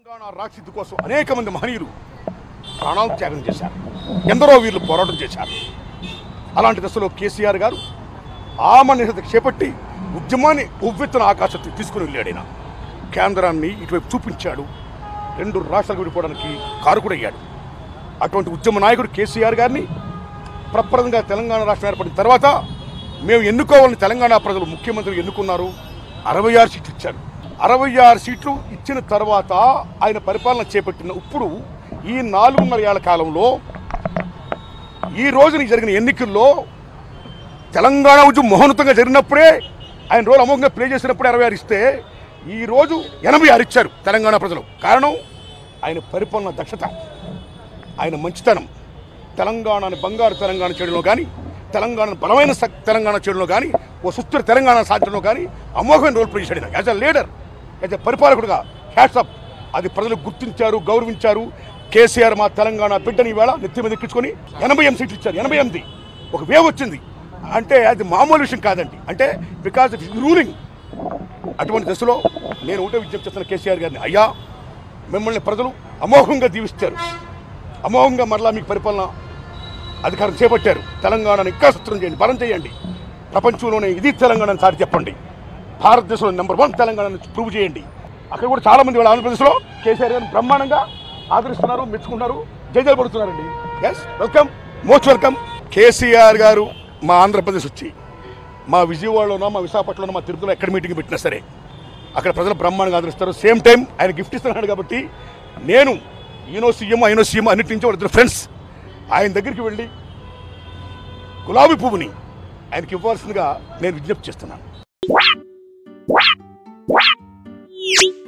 తెలంగాణ రాక్షిద్దు కోసం అనేక మంది మహనీయులు ప్రాణాలు త్యాగం చేశారు ఎందరో వీళ్ళు పోరాటం చేశారు అలాంటి దశలో కేసీఆర్ గారు ఆమనిహత చేపట్టి ఉద్యమాన్ని ఉవ్వెత్తున ఆకాశత్తి తీసుకుని వెళ్ళాడు ఆయన కేంద్రాన్ని ఇటువైపు చూపించాడు రెండు రాష్ట్రాలు విడిపోవడానికి కారుకుడయ్యాడు అటువంటి ఉద్యమ నాయకుడు కేసీఆర్ గారిని ప్రప్రదంగా తెలంగాణ రాష్ట్రం ఏర్పడిన తర్వాత మేము ఎన్నుకోవాలని తెలంగాణ ప్రజలు ముఖ్యమంత్రి ఎన్నుకున్నారు అరవై ఆరు సీట్లు ఇచ్చారు అరవై ఆరు సీట్లు ఇచ్చిన తర్వాత ఆయన పరిపాలన చేపట్టిన ఇప్పుడు ఈ నాలుగున్నర ఏళ్ల కాలంలో ఈ రోజున జరిగిన ఎన్నికల్లో తెలంగాణ ఉద్యమం మహోన్నతంగా జరిగినప్పుడే ఆయన రోజు అమోఘంగా ప్లే చేసినప్పుడే అరవై ఆరు ఇస్తే ఈ రోజు ఎనభై ఆరు ఇచ్చారు తెలంగాణ ప్రజలు కారణం ఆయన పరిపాలన దక్షత ఆయన మంచితనం తెలంగాణని బంగారు తెలంగాణ చేయడంలో కానీ తెలంగాణ బలమైన స- తెలంగాణ చేయడంలో కానీ ఓ సుస్థిర తెలంగాణ సాధించడంలో కానీ అమోఘమైన రోల్ ప్లే చేశాడు as a leader as a పరిపాలకుడుగా హ్యాట్సప్ అది ప్రజలు గుర్తించారు గౌరవించారు కేసీఆర్ మా తెలంగాణ బిడ్డని ఈవేళ నెత్తి మీద ఎక్కించుకొని ఎనభై ఎనిమిది సీట్లు ఇచ్చారు ఎనభై ఎనిమిది ఒక వేవ్ వచ్చింది అంటే అది మామూలు విషయం కాదండి అంటే బికాజ్ ఇట్ రూలింగ్ అటువంటి దశలో నేను ఒకటే విజ్ఞప్తి చేస్తున్న కేసీఆర్ గారిని అయ్యా మిమ్మల్ని ప్రజలు అమోఘంగా దీవిస్తారు అమోఘంగా మరలా మీకు పరిపాలన అధికారం చేపట్టారు తెలంగాణను ఇంకా సుస్థిరం చేయండి బలం చేయండి ప్రపంచంలోనే ఇది తెలంగాణ అని సాటి చెప్పండి భారతదేశంలో నెంబర్ వన్ తెలంగాణను ప్రూవ్ చేయండి అక్కడ కూడా చాలా మంది వాళ్ళ ఆంధ్రప్రదేశ్లో కేసీఆర్ గారిని బ్రహ్మాండంగా ఆదరిస్తున్నారు మెచ్చుకుంటున్నారు జైజాలు పడుతున్నారండి yes welcome most welcome KCR గారు మా ఆంధ్రప్రదేశ్ వచ్చి మా విజయవాడలోనో మా విశాఖపట్నంలో మా తిరుపతిలో ఎక్కడ మీటింగ్ పెట్టినా సరే అక్కడ ప్రజలు బ్రహ్మాండంగా ఆదరిస్తారు సేమ్ టైం ఆయన గిఫ్ట్ ఇస్తున్నాడు కాబట్టి నేను ఈనో సీఎం అయినో సీఎం అన్నిటి నుంచి వాళ్ళిద్దరు ఫ్రెండ్స్ ఆయన దగ్గరికి వెళ్ళి గులాబీ పువ్వుని ఆయనకి ఇవ్వాల్సిందిగా నేను విజ్ఞప్తి చేస్తున్నాను